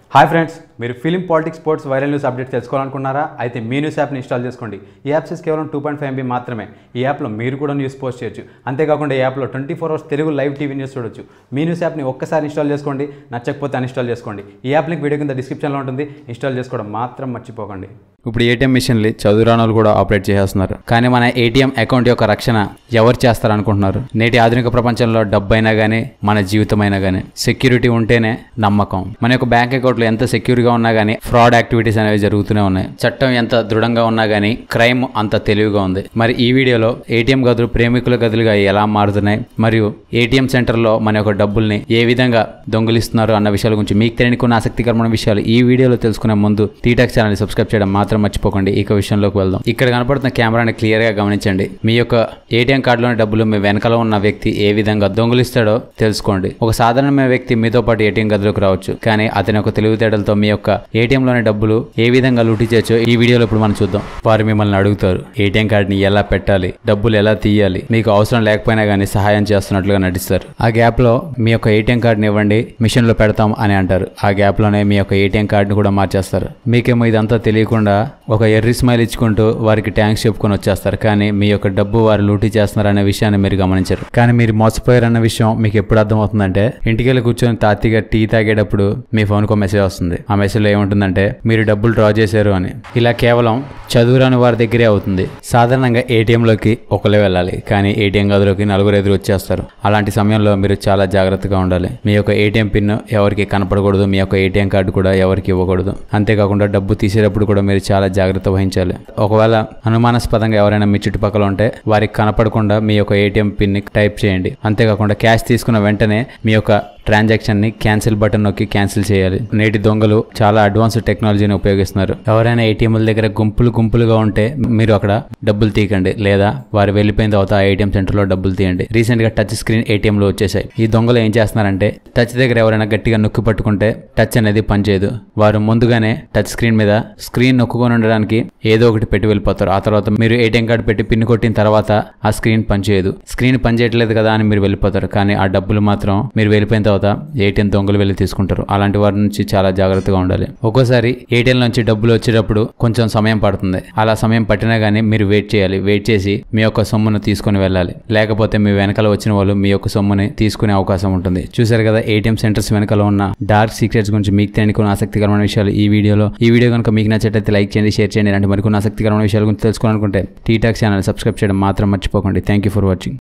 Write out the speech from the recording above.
hi friends మీరు film politics sports viral news update తెలుసుకోవాలనుకున్నారా అయితే మీ న్యూస్ యాప్ని ఇన్స్టాల్ చేసుకోండి ఈ యాప్ సైజ్ కేవలం టూ పాయింట్ ఫైవ్ ఎంబీ మాత్రమే ఈ యాప్లో మీరు కూడా న్యూస్ పోస్ట్ చేయొచ్చు అంతేకాకుండా ఈ యాప్లో twenty four hours Telugu live TV news చూడొచ్చు మీ న్యూస్ యాప్ని ఒక్కసారి ఇన్స్టాల్ చేసుకోండి నచ్చకపోతే అన్ఇన్స్టాల్ చేసుకోండి ఈ యాప్ లింక్ వీడియో కింద డిస్క్రిప్షన్లో ఉంటుంది ఇన్స్టాల్ చేసుకోవడం మాత్రం మర్చిపోకండి ఇప్పుడు ఏటీఎం మిషన్లు చదువురాని వాళ్ళు కూడా ఆపరేట్ చేసేస్తున్నారు కానీ మన ఏటీఎం అకౌంట్ యొక్క రక్షణ ఎవరు చేస్తారనుకుంటున్నారు నేటి ఆధునిక ప్రపంచంలో డబ్బు అయినా కానీ మన జీవితం అయినా కానీ సెక్యూరిటీ ఉంటేనే నమ్మకం మన యొక్క బ్యాంక్ అకౌంట్లో ఎంత సెక్యూర్గా ఉన్నా కానీ ఫ్రాడ్ యాక్టివిటీస్ అనేవి జరుగుతూనే ఉన్నాయి చట్టం ఎంత దృఢంగా ఉన్నా కానీ క్రైమ్ అంత తెలివిగా ఉంది మరి ఈ వీడియోలో ఏటీఎం గదులు ప్రేమికుల గదులుగా ఎలా మారుతున్నాయి మరియు ఏటీఎం సెంటర్లో మన యొక్క డబ్బుల్ని ఏ విధంగా దొంగిలిస్తున్నారు అన్న విషయాల గురించి మీకు తెలియని కొన్ని ఆసక్తికరమైన విషయాలు ఈ వీడియోలో తెలుసుకునే ముందు టీటాక్ ఛానల్ సబ్స్క్రైబ్ చేయడం మాత్రం మర్చిపోకండి ఇక విషయంలోకి వెళ్దాం ఇక్కడ కనపడుతున్న కెమెరాని క్లియర్ గా గమనించండి మీ యొక్క ఏటీఎం కార్డులోని డబ్బులు మీ వెనకాల ఉన్న వ్యక్తి ఏ విధంగా దొంగిలిస్తాడో తెలుసుకోండి ఒక సాధారణమైన వ్యక్తి మీతో పాటు ఏటీఎం గదిలోకి రావచ్చు కానీ అతని యొక్క తెలివితేటలతో మీ యొక్క ఏటీఎం లోని డబ్బులు ఏ విధంగా లూటీ చేయొచ్చో ఈ వీడియోలో ఇప్పుడు మనం చూద్దాం వారు మిమ్మల్ని అడుగుతారు ఏటీఎం కార్డుని ఎలా పెట్టాలి డబ్బులు ఎలా తీయాలి మీకు అవసరం లేకపోయినా కానీ సహాయం చేస్తున్నట్లుగా నటిస్తారు ఆ గ్యాప్ లో మీ యొక్క ఏటీఎం కార్డుని ఇవ్వండి మిషన్ లో పెడతాం అని అంటారు ఆ గ్యాప్ లోనే మీ యొక్క ఏటీఎం కార్డుని కూడా మార్చేస్తారు మీకేమో ఇదంతా తెలియకుండా ఒక ఎర్రి స్మైల్ ఇచ్చుకుంటూ వారికి ట్యాంక్స్ చెప్పుకొని వచ్చేస్తారు కానీ మీ యొక్క డబ్బు వారు లూటీ చేస్తున్నారు అనే విషయాన్ని మీరు గమనించరు కానీ మీరు మోసపోయారన్న విషయం మీకు ఎప్పుడు అర్థమవుతుందంటే ఇంటికి వెళ్ళి కూర్చొని తాతిగా టీ తాగేటప్పుడు మీ ఫోన్కి ఒక మెసేజ్ వస్తుంది ఆ మెసేజ్లో ఏముంటుందంటే మీరు డబ్బులు డ్రా చేశారు అని ఇలా కేవలం చదువురాని వారి దగ్గరే అవుతుంది సాధారణంగా ఏటీఎంలోకి ఒకరే వెళ్ళాలి కానీ ఏటీఎం గదిలోకి నలుగురు ఎదురు వచ్చేస్తారు అలాంటి సమయంలో మీరు చాలా జాగ్రత్తగా ఉండాలి మీ యొక్క ఏటీఎం పిన్ ఎవరికి కనపడకూడదు మీ యొక్క ఏటీఎం కార్డు కూడా ఎవరికి ఇవ్వకూడదు అంతేకాకుండా డబ్బు తీసేటప్పుడు కూడా మీరు చాలా జాగ్రత్త వహించాలి ఒకవేళ అనుమానాస్పదంగా ఎవరైనా మీ చుట్టుపక్కల ఉంటే వారికి కనపడకుండా మీ యొక్క ఏటీఎం పిన్ ని టైప్ చేయండి అంతేకాకుండా క్యాష్ తీసుకున్న వెంటనే మీ యొక్క ట్రాన్సాక్షన్ ని క్యాన్సిల్ బటన్ నొక్కి క్యాన్సిల్ చేయాలి నేటి దొంగలు చాలా అడ్వాన్స్డ్ టెక్నాలజీని ఉపయోగిస్తున్నారు ఎవరైనా ఏటీఎంల దగ్గర గుంపులు గుంపులుగా ఉంటే మీరు అక్కడ డబ్బులు తీయకండి లేదా వారు వెళ్ళిపోయిన తర్వాత ఆ ఏటీఎం సెంటర్లో డబ్బులు తీయండి రీసెంట్ గా టచ్ స్క్రీన్ ఏటీఎంలు వచ్చేసాయి ఈ దొంగలు ఏం చేస్తున్నారంటే టచ్ దగ్గర ఎవరైనా గట్టిగా నొక్కి పట్టుకుంటే టచ్ అనేది పనిచేయదు వారు ముందుగానే టచ్ స్క్రీన్ మీద స్క్రీన్ నొక్కుకొని ఉండడానికి ఏదో ఒకటి పెట్టి వెళ్ళిపోతారు ఆ తర్వాత మీరు ఏటీఎం కార్డు పెట్టి పిన్ కొట్టిన తర్వాత ఆ స్క్రీన్ పనిచేయదు స్క్రీన్ పనిచేయట్లేదు కదా అని మీరు వెళ్ళిపోతారు కానీ ఆ డబ్బులు మాత్రం మీరు వెళ్ళిపోయిన తర్వాత ఏటీఎం దొంగలు వెళ్ళి తీసుకుంటారు అలాంటి వారి నుంచి చాలా జాగ్రత్తగా ఉండాలి ఒక్కోసారి ఏటీఎం నుంచి డబ్బులు వచ్చేటప్పుడు కొంచెం సమయం పడుతుంది అలా సమయం పట్టినా కానీ మీరు వెయిట్ చేయాలి వెయిట్ చేసి మీ యొక్క సొమ్మును తీసుకొని వెళ్ళాలి లేకపోతే మీ వెనకాల వచ్చిన వాళ్ళు మీ యొక్క సొమ్ముని తీసుకునే అవకాశం ఉంటుంది చూసారు కదా ఏటీఎం సెంటర్స్ వెనకాల ఉన్న డార్క్ సీక్రెట్స్ గురించి మీకు తెలియని కొన్ని ఆసక్తికరమైన విషయాలు ఈ వీడియోలో ఈ వీడియో కనుక మీకు నచ్చేటైతే లైక్ చేయండి షేర్ చేయండి ఇలాంటి మరికొన్ని ఆసక్తికరమైన విషయాల గురించి తెలుసుకోవాలనుకుంటే టీటాక్ ఛానల్ సబ్స్క్రైబ్ చేయడం మాత్రం మర్చిపోకండి థ్యాంక్ యూ ఫర్ వాచింగ్